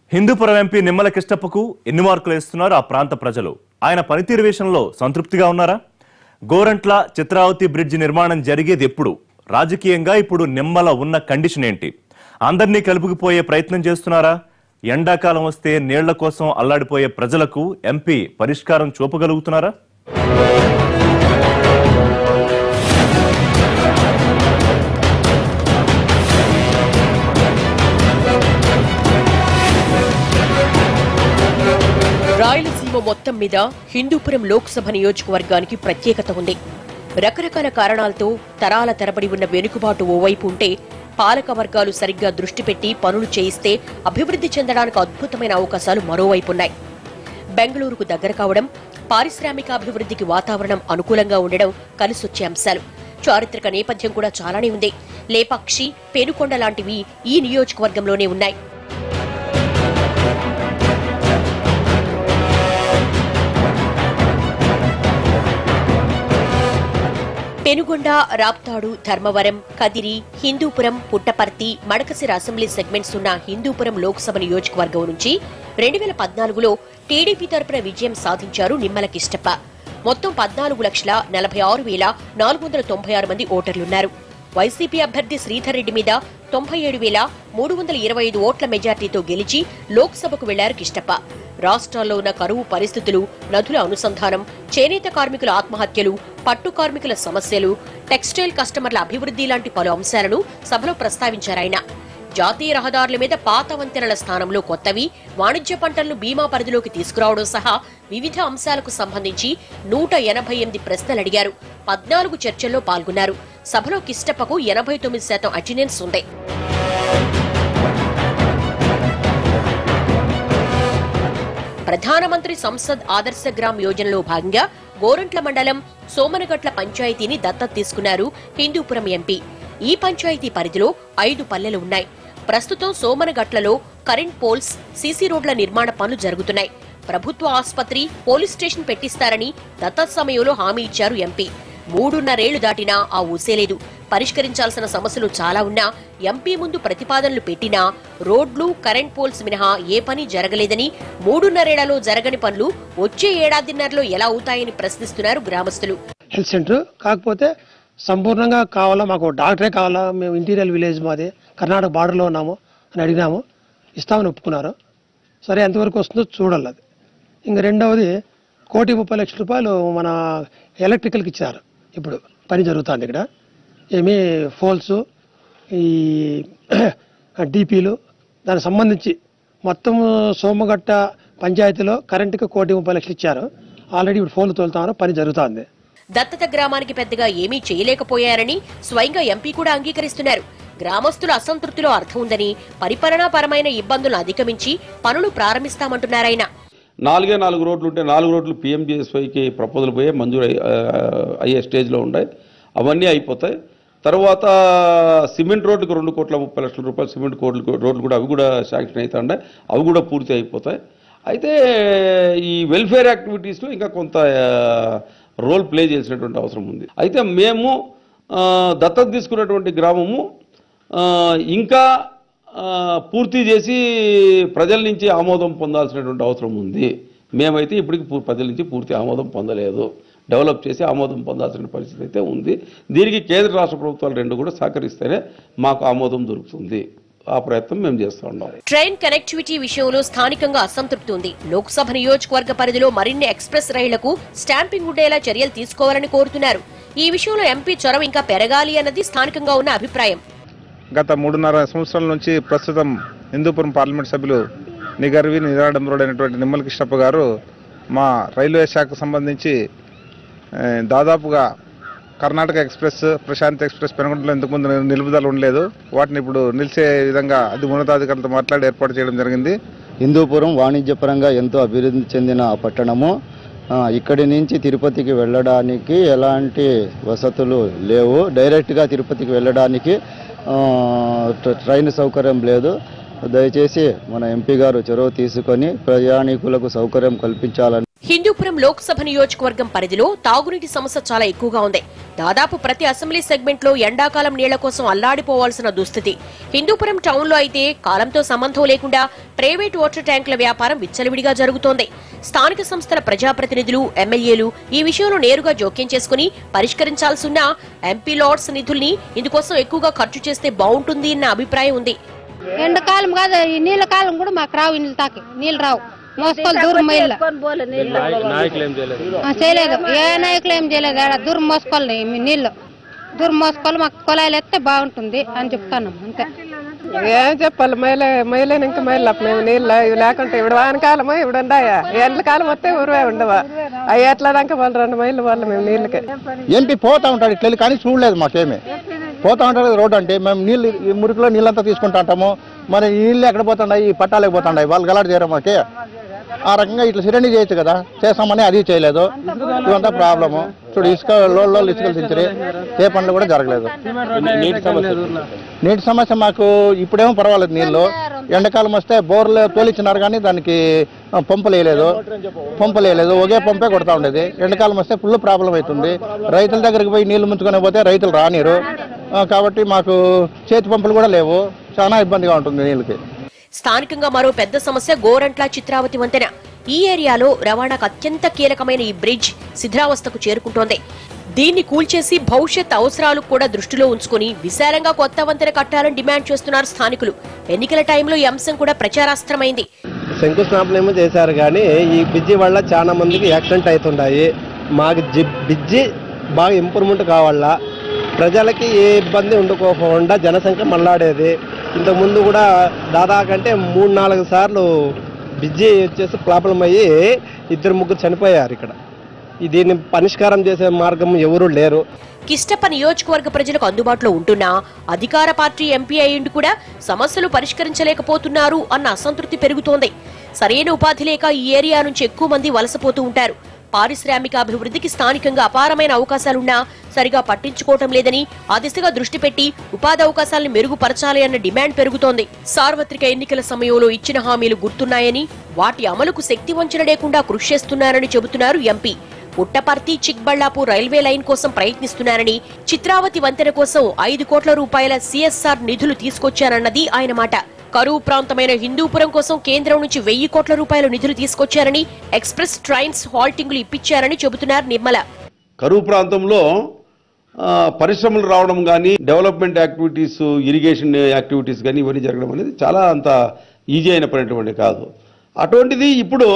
Hindupuram MP Nimmala కిష్టప్పకు ఎన్ని మార్కులు ఇస్తున్నారు ఆ ప్రాంత ప్రజలు ఆయన పనితీరు విషయంలో సంతృప్తిగా ఉన్నారా గోరంట్ల చిత్రావతి బ్రిడ్జ్ నిర్మాణం జరిగేది ఎప్పుడు రాజకీయంగా ఇప్పుడు నిమ్మల ఉన్న కండిషన్ ఏంటి అందరినీ కలుపుకుపోయే ప్రయత్నం చేస్తున్నారా ఎండాకాలం వస్తే నీళ్ల కోసం అల్లాడిపోయే ప్రజలకు ఎంపీ పరిష్కారం చూపగలుగుతున్నారా రాయలసీమ మొత్తం మీద హిందూపురం లోక్సభ నియోజకవర్గానికి ప్రత్యేకత ఉంది రకరకాల కారణాలతో తరాల తరబడి ఉన్న వెనుకబాటు ఓవైపు ఉంటే పాలక వర్గాలు సరిగ్గా దృష్టి పెట్టి పనులు చేయిస్తే అభివృద్ధి చెందడానికి అద్భుతమైన అవకాశాలు మరోవైపున్నాయి బెంగళూరుకు దగ్గర కావడం పారిశ్రామిక అభివృద్ధికి వాతావరణం అనుకూలంగా ఉండడం కలిసొచ్చే అంశాలు చారిత్రక నేపథ్యం కూడా చాలానే ఉంది లేపాక్షి పెనుకొండ లాంటివి ఈ నియోజకవర్గంలోనే ఉన్నాయి పెనుగొండ రాప్తాడు ధర్మవరం కదిరి హిందూపురం పుట్టపర్తి మడకసిర అసెంబ్లీ సెగ్మెంట్స్ ఉన్న హిందూపురం లోక్సభ నియోజకవర్గం నుంచి రెండు వేల పద్నాలుగులో టీడీపీ తరపున విజయం సాధించారు నిమ్మల కిష్టప్ప మొత్తం పద్నాలుగు లక్షల నలభై ఆరు వేల నాలుగు వందల తొంభై ఆరు మంది ఓటర్లున్నారు వైసీపీ అభ్యర్థి శ్రీధర్ రెడ్డి మీద తొంభై ఏడు వేల మూడు వందల ఇరవై ఐదు ఓట్ల మెజార్టీతో గెలిచి లోక్సభకు వెళ్లారు కిష్టప్ప రాష్ట్రాల్లో ఉన్న కరువు పరిస్థితులు నదుల అనుసంధానం చేనేత కార్మికుల ఆత్మహత్యలు పట్టు కార్మికుల సమస్యలు టెక్స్టైల్ కస్టమర్ల అభివృద్ధి లాంటి పలు అంశాలను సభలో ప్రస్తావించారాయన జాతీయ రహదారుల మీద పాత వంతెనల స్థానంలో కొత్తవి వాణిజ్య పంటలను బీమా పరిధిలోకి తీసుకురావడం సహా వివిధ అంశాలకు సంబంధించి నూట ఎనభై ఎనిమిది ప్రశ్నలు అడిగారు పద్నాలుగు చర్చల్లో పాల్గొన్నారు సభలో కిష్టప్పకు ఎనభై తొమ్మిది శాతం అటెండెన్స్ ఉంది ప్రధానమంత్రి సంసద్ ఆదర్శ గ్రామ్ యోజనలో భాగంగా గోరంట్ల మండలం సోమనగట్ల పంచాయతీని దత్తత తీసుకున్నారు హిందూపురం ఎంపీ ఈ పంచాయతీ పరిధిలో ఐదు పల్లెలు ఉన్నాయి ప్రస్తుతం సోమనగట్లలో కరెంట్ పోల్స్ సీసీ రోడ్ల నిర్మాణ పనులు జరుగుతున్నాయి ప్రభుత్వ ఆసుపత్రి పోలీస్ స్టేషన్ పెట్టిస్తారని దత్తత సమయంలో హామీ ఇచ్చారు ఎంపీ మూడున్నరేళ్లు దాటినా ఆ ఊసేలేదు పరిష్కరించాల్సిన సమస్యలు చాలా ఉన్నా ఎంపీ ముందు ప్రతిపాదనలు పెట్టినా రోడ్లు కరెంట్ పోల్స్ మినహా ఏ పని జరగలేదని మూడున్నరేళ్లలో జరగని పనులు వచ్చే ఏడాదిన్నరలో ఎలా అవుతాయని ప్రశ్నిస్తున్నారు గ్రామస్తులు హెల్త్ సెంటర్ కాకపోతే సంపూర్ణంగా కావాలా మాకు డాక్టరే కావాలా మేము ఇంటీరియర్ విలేజ్ మాది కర్ణాటక బార్డర్లో ఉన్నాము అని అడిగినాము ఇస్తామని ఒప్పుకున్నారు సరే ఎంతవరకు వస్తుందో చూడాలి అది ఇంకా రెండవది కోటి ముప్పై లక్షల రూపాయలు మన ఎలక్ట్రికల్కి ఇచ్చారు ఇప్పుడు పని జరుగుతుంది ఇక్కడ ఏమి ఫోల్స్ ఈ డిపిలు దానికి సంబంధించి మొత్తం సోమగట్ట పంచాయతీలో కరెంటుకి కోటి ముప్పై లక్షలు ఇచ్చారు ఆల్రెడీ ఇప్పుడు ఫోన్లు తోలుతున్నారు పని జరుగుతుంది దత్తత గ్రామానికి పెద్దగా ఏమీ చేయలేకపోయారని స్వయంగా ఎంపీ కూడా అంగీకరిస్తున్నారు గ్రామస్తుల అసంతృప్తిలో అర్థం ఉందని పరిపాలనాపరమైన ఇబ్బందులను అధిగమించి పనులు ప్రారంభిస్తామంటున్నారాయన నాలుగే నాలుగు రోడ్లు ఉంటే నాలుగు రోడ్లు పిఎంజిఎస్వైకి ప్రపోజల్ పోయే మంజూరు అయ్యే- ఆ, అయ్యే స్టేజ్లో ఉన్నాయి అవన్నీ అయిపోతాయి తర్వాత సిమెంట్ రోడ్డుకు రెండు కోట్ల ముప్పై లక్షల రూపాయలు సిమెంట్ కోట్లు రోడ్లు కూడా అవి కూడా శాంక్షన్ అవుతా ఉన్నాయి అవి కూడా పూర్తి అయిపోతాయి అయితే ఈ వెల్ఫేర్ యాక్టివిటీస్లో ఇంకా కొంత రోల్ ప్లే చేసినటువంటి అవసరం ఉంది అయితే మేము ఆ, దత్తత తీసుకున్నటువంటి గ్రామము ఆ, ఇంకా ఆ, పూర్తి చేసి ప్రజల నుంచి ఆమోదం పొందాల్సినటువంటి అవసరం ఉంది మేమైతే ఇప్పటికి పూ- ప్రజల నుంచి పూర్తి ఆమోదం పొందలేదు డెవలప్ చేసి ఆమోదం పొందాల్సిన పరిస్థితి అయితే ఉంది దీనికి కేంద్ర రాష్ట్ర ప్రభుత్వాలు రెండు కూడా సహకరిస్తేనే మాకు ఆమోదం దొరుకుతుంది ఆ ప్రయత్నం మేము చేస్తూ ఉన్నాం ట్రైన్ కనెక్టివిటీ విషయంలో స్థానికంగా అసంతృప్తి ఉంది లోక్సభ నియోజకవర్గ పరిధిలో మరిన్ని ఎక్స్ప్రెస్ రైళ్లకు స్టాంపింగ్ ఉండేలా చర్యలు తీసుకోవాలని కోరుతున్నారు ఈ విషయంలో ఎంపీ చొరవ ఇంకా పెరగాలి అన్నది స్థానికంగా ఉన్న అభిప్రాయం గత మూడున్నర సంవత్సరాల నుంచి ప్రస్తుతం హిందూపురం పార్లమెంట్ సభ్యులు నిగర్వి నిరాడంబరుడైనటువంటి నిమ్మల కృష్ణప్ప గారు మా రైల్వే శాఖకు సంబంధించి ఏ, దాదాపుగా కర్ణాటక ఎక్స్ప్రెస్ ప్రశాంత్ ఎక్స్ప్రెస్ పెనుగొండలో ఇంతకుముందు నిలుపుదల ఉండలేదు వాటిని ఇప్పుడు నిలిచే విధంగా అది ఉన్నతాధికారులతో మాట్లాడి ఏర్పాటు చేయడం జరిగింది హిందూపురం వాణిజ్యపరంగా ఎంతో అభివృద్ధి చెందిన పట్టణము ఆ, ఇక్కడి నుంచి తిరుపతికి వెళ్ళడానికి ఎలాంటి వసతులు లేవు డైరెక్ట్గా తిరుపతికి వెళ్ళడానికి ఆ, ట్ర- ట్రైన్ సౌకర్యం లేదు దయచేసి మన ఎంపీ గారు చొరవ తీసుకొని ప్రయాణికులకు సౌకర్యం కల్పించాలని హిందూపురం లోక్సభ నియోజకవర్గం పరిధిలో తాగునీటి సమస్య చాలా ఎక్కువగా ఉంది దాదాపు ప్రతి అసెంబ్లీ సెగ్మెంట్ లో ఎండాకాలం నీళ్ల కోసం అల్లాడిపోవాల్సిన దుస్థితి హిందూపురం టౌన్ లో అయితే కాలంతో సంబంధం లేకుండా ప్రైవేట్ వాటర్ ట్యాంకుల వ్యాపారం విచ్చలవిడిగా జరుగుతోంది స్థానిక సంస్థల ప్రజాప్రతినిధులు ఎమ్మెల్యేలు ఈ విషయంలో నేరుగా జోక్యం చేసుకుని పరిష్కరించాల్సిన ఎంపీ లార్డ్స్ నిధుల్ని ఇందుకోసం ఎక్కువగా ఖర్చు చేస్తే బాగుంటుంది అన్న అభిప్రాయం ఉంది ఎండాకాలం కాదు ఈ నీళ్ళ కాలం కూడా మాకు రావు ఇల్లు తాకి నీళ్ళు రావు మోసుకోవాలి దూరం ఇల్లు ఆ, చేయలేదు ఏ నాయకులు ఏం చేయలేదు ఆడ దూరం మోసుకోవాలి మీ నీళ్ళు దూరం మోసుకోవాలి మాకు కుళాయిలు ఎత్తే బాగుంటుంది అని చెప్తాను అంతే ఏం చెప్పాలి మైలే మైలేని ఇంకా మైలు మేము నీళ్ళు ఇవి లేకుంటే ఇప్పుడు వానకాలము ఇప్పుడు ఉండాయా ఎండ్ల కాలం వస్తే ఊరువే ఉండవా అవి ఎట్లా దాకా వాళ్ళు రెండు మైళ్ళు వాళ్ళు మేము నీళ్ళకి ఎంపీ పోతా ఉంటాడు ఇట్లా వెళ్ళి కానీ చూడలేదు మాకేమి పోతా ఉంటాడు రోడ్డు అంటే మేము నీళ్ళు ఈ మురికిలో నీళ్ళంతా తీసుకుంటా ఉంటాము మరి ఈ నీళ్ళు ఎక్కడ పోతున్నాయి ఈ పట్టాలకు పోతున్నాయి వాళ్ళు గలాడు చేయరు మాకే ఆ రకంగా ఇట్లా సిరండి చేయొచ్చు కదా చేస్తామని అది చేయలేదు ఇదంతా ప్రాబ్లము చూడు ఇసుక లోళ్ళు ఇసుకలు తెంచరి ఏ పనులు కూడా జరగలేదు నీటి సమస్య మాకు ఇప్పుడేమో పర్వాలేదు నీళ్ళు ఎండాకాలం వస్తే బోర్లు తోలిచ్చినారు కానీ దానికి ఆ, పంపులు వేయలేదు పంపులు వేయలేదు ఒకే పంపే కొడతా ఉండేది ఎండాకాలం వస్తే ఫుల్ ప్రాబ్లం అవుతుంది రైతుల దగ్గరికి పోయి నీళ్లు ముంచుకొని పోతే రైతులు రానిరు ఆ, కాబట్టి మాకు చేతి పంపులు కూడా లేవు చాలా ఇబ్బందిగా ఉంటుంది నీళ్ళకి స్థానికంగా మరో పెద్ద సమస్య గోరంట్ల చిత్రావతి వంతెన ఈ ఏరియాలో రవాణాకు అత్యంత కీలకమైన ఈ బ్రిడ్జ్ శిథిరావస్థకు చేరుకుంటోంది దీన్ని కూల్చేసి భవిష్యత్ అవసరాలు కూడా దృష్టిలో ఉంచుకుని విశాలంగా కొత్త వంతెన కట్టాలని డిమాండ్ చేస్తున్నారు స్థానికులు ఎన్నికల టైంలో ఈ అంశం కూడా ప్రచారాస్త్రమైంది శంకుస్థాపన ఏమో చేశారు కానీ ఈ బ్రిడ్జి వల్ల చాలా మందికి యాక్సిడెంట్ అవుతున్నాయి మాకు జి- బ్రిడ్జి బాగా ఇంప్రూవ్మెంట్ కావాలా ప్రజలకి ఏ ఇబ్బంది ఉండకోకుండా జనసంఖ్య మళ్ళాడేది ఇంతకుముందు కూడా దాదాపు అంటే మూడు నాలుగు సార్లు బ్రిడ్జి వచ్చేసి ప్రాబ్లం అయ్యి ఇద్దరు ముగ్గురు చనిపోయారు ఇక్కడ ఈ దీన్ని పరిష్కారం చేసే మార్గం ఎవరూ లేరు కిష్టప్ప నియోజకవర్గ ప్రజలకు అందుబాటులో ఉంటున్నా అధికార పార్టీ ఎంపీ అయ్యిండు కూడా సమస్యలు పరిష్కరించలేకపోతున్నారు అన్న అసంతృప్తి పెరుగుతోంది సరైన ఉపాధి లేక ఈ ఏరియా నుంచి ఎక్కువ మంది వలసపోతూ ఉంటారు పారిశ్రామిక అభివృద్ధికి స్థానికంగా అపారమైన అవకాశాలున్నా సరిగా పట్టించుకోవటం లేదని ఆ దిశగా దృష్టి పెట్టి ఉపాధి అవకాశాలను మెరుగుపరచాలి అన్న డిమాండ్ పెరుగుతోంది సార్వత్రిక ఎన్నికల సమయంలో ఇచ్చిన హామీలు గుర్తున్నాయని వాటి అమలుకు శక్తి వంచన లేకుండా కృషి చేస్తున్నారని చెబుతున్నారు MP Puttaparthi Chikballapur railway line కోసం ప్రయత్నిస్తున్నారని చిత్రావతి వంతెన కోసం ఐదు కోట్ల రూపాయల సిఎస్ఆర్ నిధులు తీసుకొచ్చారన్నది ఆయన మాట కరువు ప్రాంతమైన హిందూపురం కోసం కేంద్రం నుంచి వెయ్యి కోట్ల రూపాయల నిధులు తీసుకొచ్చారని ఎక్స్ప్రెస్ ట్రైన్స్ హాల్టింగ్లు ఇప్పించారని చెబుతున్నారు నిర్మల కరువు ప్రాంతంలో ఆ, పరిశ్రమలు రావడం కానీ డెవలప్మెంట్ యాక్టివిటీస్ ఇరిగేషన్ యాక్టివిటీస్ కానీ ఇవన్నీ జరగడం అనేది చాలా అంత ఈజీ అయిన పనేటువంటి కాదు అటువంటిది ఇప్పుడు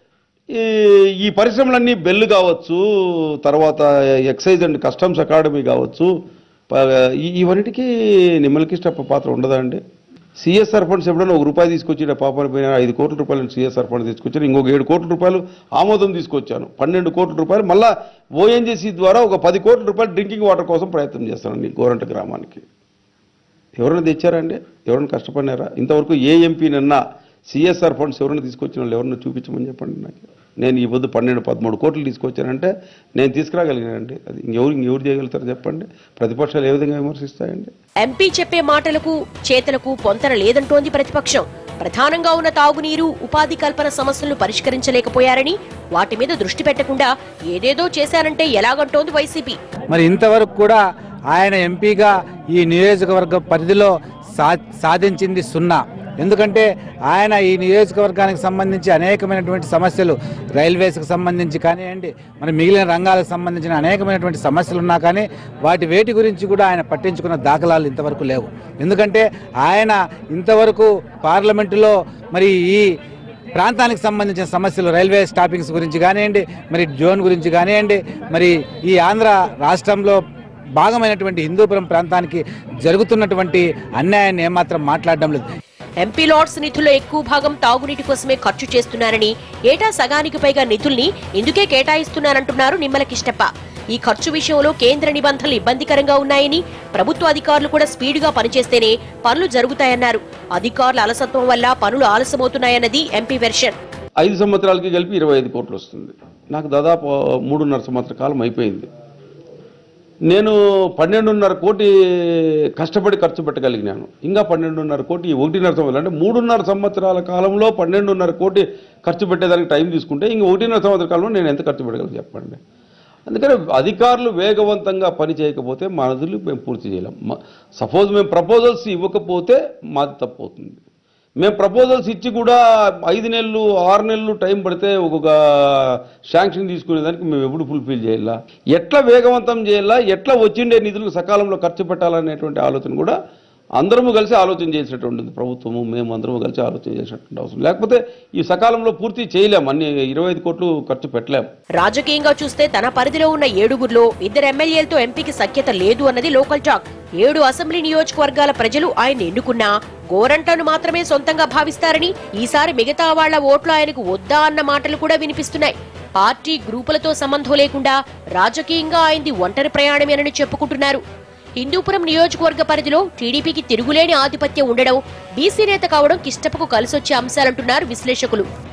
ఈ ఈ పరిశ్రమలన్నీ బెల్ కావచ్చు తర్వాత ఎక్సైజ్ అండ్ కస్టమ్స్ అకాడమీ కావచ్చు ప- ఈ- ఇవన్నిటికీ నిమ్మలకిష్టప్ప పాత్ర ఉండదా అండి సిఎస్ఆర్ ఫండ్స్ ఎప్పుడైనా ఒక రూపాయి తీసుకొచ్చిన పాపని పోయిన ఐదు కోట్ల రూపాయలు సిఎస్ఆర్ ఫండ్ తీసుకొచ్చాను ఇంకొక ఏడు కోట్ల రూపాయలు ఆమోదం తీసుకొచ్చాను పన్నెండు కోట్ల రూపాయలు మళ్ళా ఓఎన్జీసీ ద్వారా ఒక పది కోట్ల రూపాయలు డ్రింకింగ్ వాటర్ కోసం ప్రయత్నం చేస్తానండి గోరంట గ్రామానికి ఎవరైనా తెచ్చారండి ఎవరైనా కష్టపడినారా ఇంతవరకు ఏ ఎంపీనన్నా సిఎస్ఆర్ ఫండ్స్ ఎవరైనా తీసుకొచ్చిన వాళ్ళు ఎవరైనా చూపించమని చెప్పండి నాకు నేను ఈ పొద్దు పన్నెండు పదమూడు కోట్లు తీసుకొచ్చానంటే నేను తీసుకురాగలిగానండి అది ఇంకెవరు ఇంకెవరు చేయగలుగుతారో చెప్పండి ప్రతిపక్షాలు ఏ విధంగా విమర్శిస్తాయండి ఎంపీ చెప్పే మాటలకు చేతలకు పొంతన లేదంటోంది ప్రతిపక్షం ప్రధానంగా ఉన్న తాగునీరు ఉపాధి కల్పన సమస్యలను పరిష్కరించలేకపోయారని వాటి మీద దృష్టి పెట్టకుండా ఏదేదో చేశారంటే ఎలాగంటోంది వైసీపీ మరి ఇంతవరకు కూడా ఆయన ఎంపీగా ఈ నియోజకవర్గ పరిధిలో సా సాధించింది సున్నా ఎందుకంటే ఆయన ఈ నియోజకవర్గానికి సంబంధించి అనేకమైనటువంటి సమస్యలు రైల్వేస్కి సంబంధించి కానివ్వండి మరి మిగిలిన రంగాలకు సంబంధించిన అనేకమైనటువంటి సమస్యలు ఉన్నా కానీ వాటి వేటి గురించి కూడా ఆయన పట్టించుకున్న దాఖలాలు ఇంతవరకు లేవు ఎందుకంటే ఆయన ఇంతవరకు పార్లమెంటులో మరి ఈ ప్రాంతానికి సంబంధించిన సమస్యలు రైల్వే స్టాపింగ్స్ గురించి కానివ్వండి మరి జోన్ గురించి కానివ్వండి మరి ఈ ఆంధ్ర రాష్ట్రంలో భాగమైనటువంటి హిందూపురం ప్రాంతానికి జరుగుతున్నటువంటి అన్యాయాన్ని ఏమాత్రం మాట్లాడడం లేదు ఎంపీ లాట్స్ నిధుల్లో ఎక్కువ భాగం తాగునీటి కోసమే ఖర్చు చేస్తున్నారని ఏటా సగానికి పైగా నిధుల్ని ఇందుకే కేటాయిస్తున్నారంటున్నారు నిమ్మల కిష్టప్ప ఈ ఖర్చు విషయంలో కేంద్ర నిబంధనలు ఇబ్బందికరంగా ఉన్నాయని ప్రభుత్వ అధికారులు కూడా స్పీడుగా పనిచేస్తేనే పనులు జరుగుతాయన్నారు అధికారుల అలసత్వం వల్ల పనులు ఆలస్యమవుతున్నాయన్నది ఎంపీ వెర్షన్ ఐదు సంవత్సరాలకి కలిపి ఇరవై ఐదు కోట్లు వస్తుంది నాకు దాదాపు మూడున్నర సంవత్సర కాలం అయిపోయింది నేను పన్నెండున్నర కోటి కష్టపడి ఖర్చు పెట్టగలిగినాను ఇంకా పన్నెండున్నర కోటి ఈ ఒకటిన్నర సంవత్సరాలు అంటే మూడున్నర సంవత్సరాల కాలంలో పన్నెండున్నర కోటి ఖర్చు పెట్టేదానికి టైం తీసుకుంటే ఇంక ఒకటిన్నర సంవత్సరాల కాలంలో నేను ఎంత ఖర్చు పెట్టగలను చెప్పండి అందుకని అధికారులు వేగవంతంగా పని చేయకపోతే మా నిధులు మేము పూర్తి చేయలేం సపోజ్ మేము ప్రపోజల్స్ ఇవ్వకపోతే మాది తప్పు అవుతుంది మేము ప్రపోజల్స్ ఇచ్చి కూడా ఐదు నెలలు ఆరు నెలలు టైం పడితే ఒక్కొక్క శాంక్షన్ తీసుకునేదానికి మేము ఎప్పుడు ఫుల్ఫిల్ చేయాలా ఎట్లా వేగవంతం చేయాలా ఎట్లా వచ్చిండే నిధులు సకాలంలో ఖర్చు పెట్టాలనేటువంటి ఆలోచన కూడా అందరము కలిసి ఆలోచన చేసేటువంటిది ప్రభుత్వము మేము అందరము కలిసి ఆలోచన చేసేటువంటి అవసరం లేకపోతే ఈ సకాలంలో పూర్తి చేయలేం అన్ని ఇరవై ఐదు కోట్లు ఖర్చు పెట్టలేం రాజకీయంగా చూస్తే తన పరిధిలో ఉన్న ఏడుగురిలో ఇద్దరు ఎమ్మెల్యేలతో ఎంపీకి సఖ్యత లేదు అన్నది లోకల్ టాక్ ఏడు అసెంబ్లీ నియోజకవర్గాల ప్రజలు ఆయన ఎన్నుకున్నా గోరంట్లను మాత్రమే సొంతంగా భావిస్తారని ఈసారి మిగతా వాళ్ల ఓట్లు ఆయనకు వద్దా అన్న మాటలు కూడా వినిపిస్తున్నాయి పార్టీ గ్రూపులతో సంబంధం లేకుండా రాజకీయంగా ఆయనది ఒంటరి ప్రయాణమేనని చెప్పుకుంటున్నారు హిందూపురం నియోజకవర్గ పరిధిలో టీడీపీకి తిరుగులేని ఆధిపత్యం ఉండడం బీసీ నేత కావడం కిష్టపకు కలిసొచ్చే అంశాలంటున్నారు విశ్లేషకులు